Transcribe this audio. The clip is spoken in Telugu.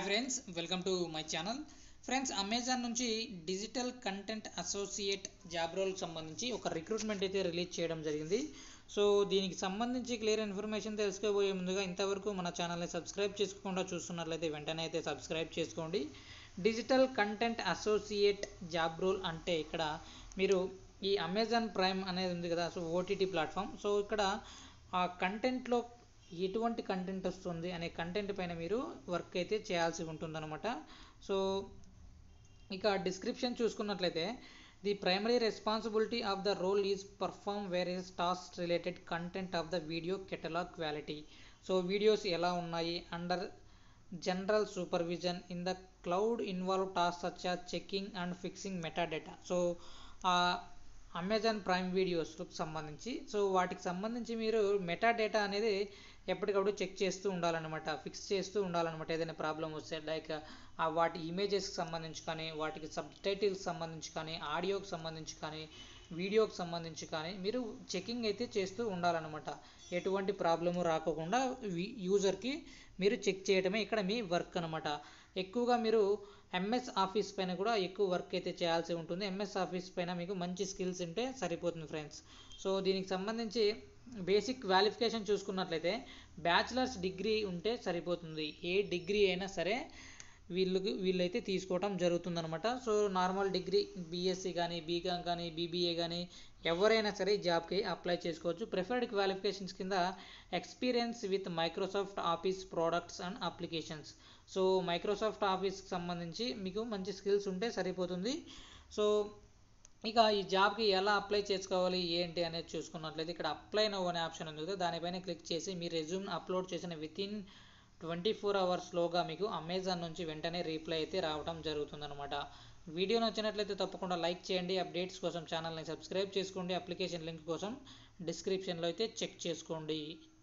friends welcome to my channel friends Amazon నుంచి డిజిటల్ కంటెంట్ అసోసియేట్ జాబ్ రోల్కి సంబంధించి ఒక రిక్రూట్మెంట్ అయితే రిలీజ్ చేయడం జరిగింది సో దీనికి సంబంధించి క్లియర్ ఇన్ఫర్మేషన్ తెలుసుకోబోయే ముందుగా ఇంతవరకు మన ఛానల్ని సబ్స్క్రైబ్ చేసుకోకుండా చూస్తున్నట్లయితే వెంటనే అయితే సబ్స్క్రైబ్ చేసుకోండి digital content associate job role అంటే ఇక్కడ మీరు ఈ అమెజాన్ ప్రైమ్ అనేది ఉంది కదా సో ఓటీటీ ప్లాట్ఫామ్ సో ఇక్కడ ఆ కంటెంట్లో ఎటువంటి కంటెంట్ వస్తుంది అనే కంటెంట్ పైన మీరు వర్క్ అయితే చేయాల్సి ఉంటుందన్నమాట సో ఇక డిస్క్రిప్షన్ చూసుకున్నట్లయితే the primary responsibility of the role is perform various task related content of the video catalogue quality so videos ఎలా ఉన్నాయి under general supervision in the cloud involve task such as checking and fixing metadata so Amazon Prime వీడియోస్కి సంబంధించి సో వాటికి సంబంధించి మీరు మెటా డేటా అనేది ఎప్పటికప్పుడు చెక్ చేస్తూ ఉండాలన్నమాట ఫిక్స్ చేస్తూ ఉండాలన్నమాట ఏదైనా ప్రాబ్లం వస్తే లైక్ ఆ వాటి ఇమేజెస్కి సంబంధించి కానీ వాటికి సబ్ టైటిల్కి సంబంధించి కానీ ఆడియోకి సంబంధించి కానీ వీడియోకి సంబంధించి కానీ మీరు చెకింగ్ అయితే చేస్తూ ఉండాలన్నమాట ఎటువంటి ప్రాబ్లము రాకోకుండా యూజర్కి మీరు చెక్ చేయడమే ఇక్కడ మీ వర్క్ అనమాట ఎక్కువగా మీరు ఎంఎస్ ఆఫీస్ పైన కూడా ఎక్కువ వర్క్ అయితే చేయాల్సి ఉంటుంది ఎంఎస్ ఆఫీస్ పైన మీకు మంచి స్కిల్స్ ఉంటే సరిపోతుంది ఫ్రెండ్స్ సో దీనికి సంబంధించి బేసిక్ క్వాలిఫికేషన్ చూసుకున్నట్లయితే బ్యాచిలర్స్ డిగ్రీ ఉంటే సరిపోతుంది ఏ డిగ్రీ అయినా సరే వీళ్ళకి వీళ్ళైతే తీసుకోవటం జరుగుతుందనమాట సో నార్మల్ డిగ్రీ బీఎస్సీ కానీ బీకామ్ కానీ బీబీఏ కానీ ఎవరైనా సరే ఈ జాబ్కి అప్లై చేసుకోవచ్చు ప్రిఫర్డ్ క్వాలిఫికేషన్స్ కింద experience with Microsoft Office products and applications so Microsoft ఆఫీస్కి సంబంధించి మీకు మంచి స్కిల్స్ ఉంటే సరిపోతుంది సో ఇక ఈ జాబ్కి ఎలా అప్లై చేసుకోవాలి ఏంటి అనేది చూసుకున్నట్లయితే ఇక్కడ అప్లై నో అనే ఆప్షన్ ఉంది కదా దానిపైన క్లిక్ చేసి మీ రెజ్యూమ్ అప్లోడ్ చేసిన విత్ ఇన్ ట్వంటీ ఫోర్ అవర్స్లోగా మీకు అమెజాన్ నుంచి వెంటనే రీప్లై అయితే రావడం జరుగుతుందన్నమాట వీడియో నచ్చినట్లయితే తప్పకుండా లైక్ చేయండి అప్డేట్స్ కోసం ఛానల్ని సబ్స్క్రైబ్ చేసుకోండి అప్లికేషన్ లింక్ కోసం డిస్క్రిప్షన్లో అయితే చెక్ చేసుకోండి